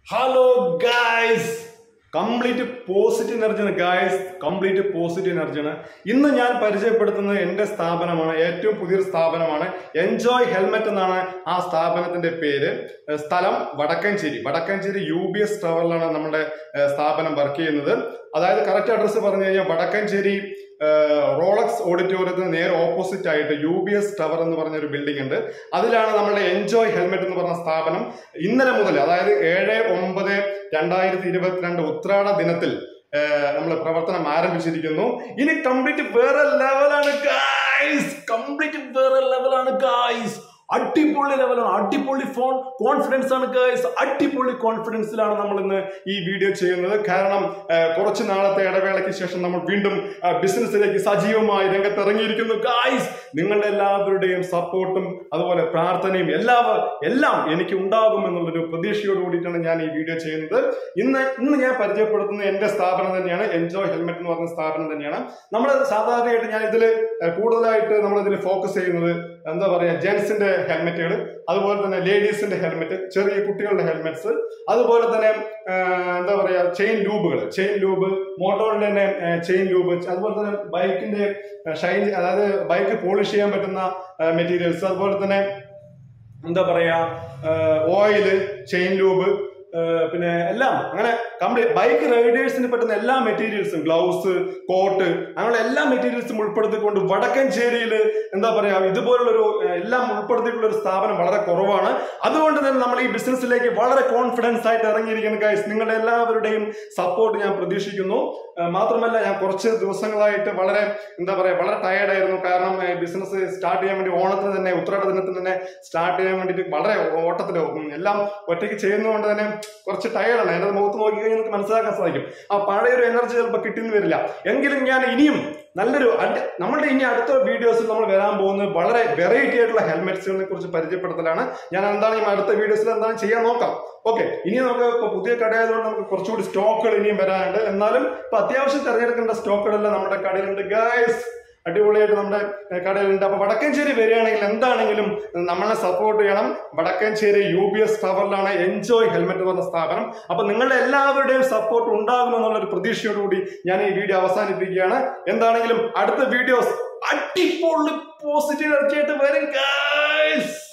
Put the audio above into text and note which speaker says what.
Speaker 1: hello guys complete positive എനർജിയാണ് guys complete positive എനർജിയാണ് ഇന്ന് ഞാൻ പരിചയപ്പെടുത്തുന്നത് എൻ്റെ സ്ഥാപനമാണ് ഏറ്റവും പുതിയൊരു സ്ഥാപനമാണ് എൻജോയ് ഹെൽമെറ്റ് എന്നാണ് ആ സ്ഥാപനത്തിന്റെ പേര് ഏഹ് സ്ഥലം Vadakkanchery Vadakkanchery U B S ടവറിലാണ് നമ്മുടെ ഏഹ് സ്ഥാപനം വർക്ക് ചെയ്യുന്നത് അതായത് കറക്റ്റ് അഡ്രസ്സ് പറഞ്ഞു കഴിഞ്ഞാൽ വടക്കഞ്ചേരി ഏഹ് റോളക്സ് ഓഡിറ്റോറിയത്തിന് നേരെ ഓപ്പോസിറ്റ് ആയിട്ട് യു ബി എസ് ടവർ എന്ന് പറഞ്ഞ ഒരു ബിൽഡിംഗ് ഉണ്ട് അതിലാണ് നമ്മുടെ എൻജോയ് ഹെൽമെറ്റ് എന്ന് പറഞ്ഞ സ്ഥാപനം ഇന്നലെ മുതൽ അതായത് ഏഴ് ഒമ്പത് രണ്ടായിരത്തി ഇരുപത്തിരണ്ട് ഉത്രാട ദിനത്തിൽ നമ്മൾ പ്രവർത്തനം ആരംഭിച്ചിരിക്കുന്നു ഇനി കംപ്ലീറ്റ് വേറെ ലെവലാണ് ഗായ്സ് കംപ്ലീറ്റ് വേറെ ലെവലാണ് ഗായ്സ് അടിപൊളി ലെവലാണ് അടിപൊളി ഫോൺ കോൺഫിഡൻസ് ആണ് ഗൈസ് അടിപൊളി കോൺഫിഡൻസിലാണ് നമ്മൾ ഇന്ന് ഈ വീഡിയോ ചെയ്യുന്നത് കാരണം ആ, കുറച്ച് നാളത്തെ ഇടവേളയ്ക്ക് ശേഷം നമ്മൾ വീണ്ടും ആ, ബിസിനസ്സിലേക്ക് സജീവമായി രംഗത്ത് ഇറങ്ങിയിരിക്കുന്നു ഗായ്സ് നിങ്ങളുടെ എല്ലാവരുടെയും സപ്പോർട്ടും അതുപോലെ പ്രാർത്ഥനയും എല്ലാ എല്ലാം എനിക്ക് ഉണ്ടാകും എന്നുള്ളൊരു പ്രതീക്ഷയോട് കൂടിയിട്ടാണ് ഞാൻ ഈ വീഡിയോ ചെയ്യുന്നത് ഇന്ന് ഇന്ന് ഞാൻ പരിചയപ്പെടുത്തുന്നത് എന്റെ സ്ഥാപനം തന്നെയാണ് എൻജോയ് ഹെൽമെറ്റ് എന്ന് പറഞ്ഞ സ്ഥാപനം തന്നെയാണ് നമ്മൾ സാധാരണയായിട്ട് ഞാൻ ഇതിൽ കൂടുതലായിട്ട് നമ്മൾ ഇതിൽ ഫോക്കസ് ചെയ്യുന്നത് എന്താ പറയാ ജെൻസിന്റെ ഹെൽമെറ്റുകൾ അതുപോലെ തന്നെ ലേഡീസിന്റെ ഹെൽമെറ്റ് ചെറിയ കുട്ടികളുടെ ഹെൽമെറ്റ്സ് അതുപോലെ തന്നെ ആ, എന്താ പറയാ ചെയിൻ ലൂബുകൾ ചെയിൻ ലൂബ് മോട്ടോറിന്റെ തന്നെ ചെയിൻ ലൂബ് അതുപോലെ തന്നെ ബൈക്കിന്റെ ഷൈൻ അതായത് ബൈക്ക് പോളിഷ് ചെയ്യാൻ പറ്റുന്ന മെറ്റീരിയൽസ് അതുപോലെ തന്നെ എന്താ പറയാ ഓയില് ചെയിൻ ലൂബ് പിന്നെ എല്ലാം അങ്ങനെ കംപ്ലീറ്റ് ബൈക്ക് റൈഡേഴ്സിന് പറ്റുന്ന എല്ലാ മെറ്റീരിയൽസും ഗ്ലൗസ് കോട്ട് അങ്ങനെയുള്ള എല്ലാ മെറ്റീരിയൽസും ഉൾപ്പെടുത്തിക്കൊണ്ട് വടക്കഞ്ചേരിയിൽ എന്താ പറയാ ഇതുപോലുള്ളൊരു ഏഹ്, എല്ലാം ഉൾപ്പെടുത്തിയിട്ടുള്ള ഒരു സ്ഥാപനം വളരെ കുറവാണ് അതുകൊണ്ട് തന്നെ നമ്മൾ ഈ ബിസിനസ്സിലേക്ക് വളരെ കോൺഫിഡൻസ് ആയിട്ട് ഇറങ്ങിയിരിക്കുന്ന ഗൈസ് നിങ്ങളുടെ എല്ലാവരുടെയും സപ്പോർട്ട് ഞാൻ പ്രതീക്ഷിക്കുന്നു ഏഹ്, മാത്രമല്ല ഞാൻ കുറച്ച് ദിവസങ്ങളായിട്ട് വളരെ എന്താ പറയാ വളരെ ടയർഡ് ആയിരുന്നു കാരണം ബിസിനസ് സ്റ്റാർട്ട് ചെയ്യാൻ വേണ്ടി ഓണത്തിന് തന്നെ ഉത്രാട ദിനത്തിന് തന്നെ സ്റ്റാർട്ട് ചെയ്യാൻ വേണ്ടിയിട്ട് വളരെ ഓട്ടത്തിലോ ഉം, എല്ലാം ഒറ്റയ്ക്ക് ചെയ്യുന്നതുകൊണ്ട് തന്നെ കുറച്ച് ടയർഡാണ് എൻ്റെ മുഖത്ത് നോക്കി കഴിഞ്ഞാൽ നിങ്ങൾക്ക് മനസ്സിലാക്കാൻ സാധിക്കും ആ പഴയൊരു എനർജി ചിലപ്പോൾ കിട്ടിയെന്ന് വരില്ല എങ്കിലും ഞാൻ ഇനിയും നല്ലൊരു അഡ്- നമ്മളുടെ ഇനി അടുത്ത വീഡിയോസിൽ നമ്മൾ വരാൻ പോകുന്നത് വളരെ വെറൈറ്റി ആയിട്ടുള്ള ഹെൽമെറ്റ്സുകളെ കുറിച്ച് പരിചയപ്പെടുത്തലാണ് ഞാൻ എന്താണ് ഈ അടുത്ത വീഡിയോസിൽ എന്താണ് ചെയ്യാൻ നോക്കാം ഓക്കെ ഇനി നമുക്ക് ഇപ്പൊ പുതിയ കടയായതുകൊണ്ട് നമുക്ക് കുറച്ചുകൂടി സ്റ്റോക്കുകൾ ഇനിയും വരാനുണ്ട് എന്നാലും ഇപ്പൊ അത്യാവശ്യം തിരഞ്ഞെടുക്കേണ്ട സ്റ്റോക്കുകളെല്ലാം നമ്മുടെ കടയിലുണ്ട് ഗൈസ് അടിപൊളിയായിട്ട് നമ്മുടെ ഏഹ്, കടയിലുണ്ട് അപ്പൊ വടക്കഞ്ചേരി വരികയാണെങ്കിൽ എന്താണെങ്കിലും നമ്മളെ സപ്പോർട്ട് ചെയ്യണം വടക്കഞ്ചേരി യു ബി എസ് ടവറിലാണ് എൻജോയ് ഹെൽമെറ്റ് പറഞ്ഞ സ്ഥാപനം അപ്പൊ നിങ്ങളുടെ എല്ലാവരുടെയും സപ്പോർട്ട് ഉണ്ടാകുമെന്നുള്ള ഒരു പ്രതീക്ഷയോടുകൂടി ഞാൻ ഈ വീഡിയോ അവസാനിപ്പിക്കുകയാണ് എന്താണെങ്കിലും അടുത്ത വീഡിയോസ് അടിപൊളി പോസിറ്റീവ് ആയിട്ട് വരും ഗൈസ്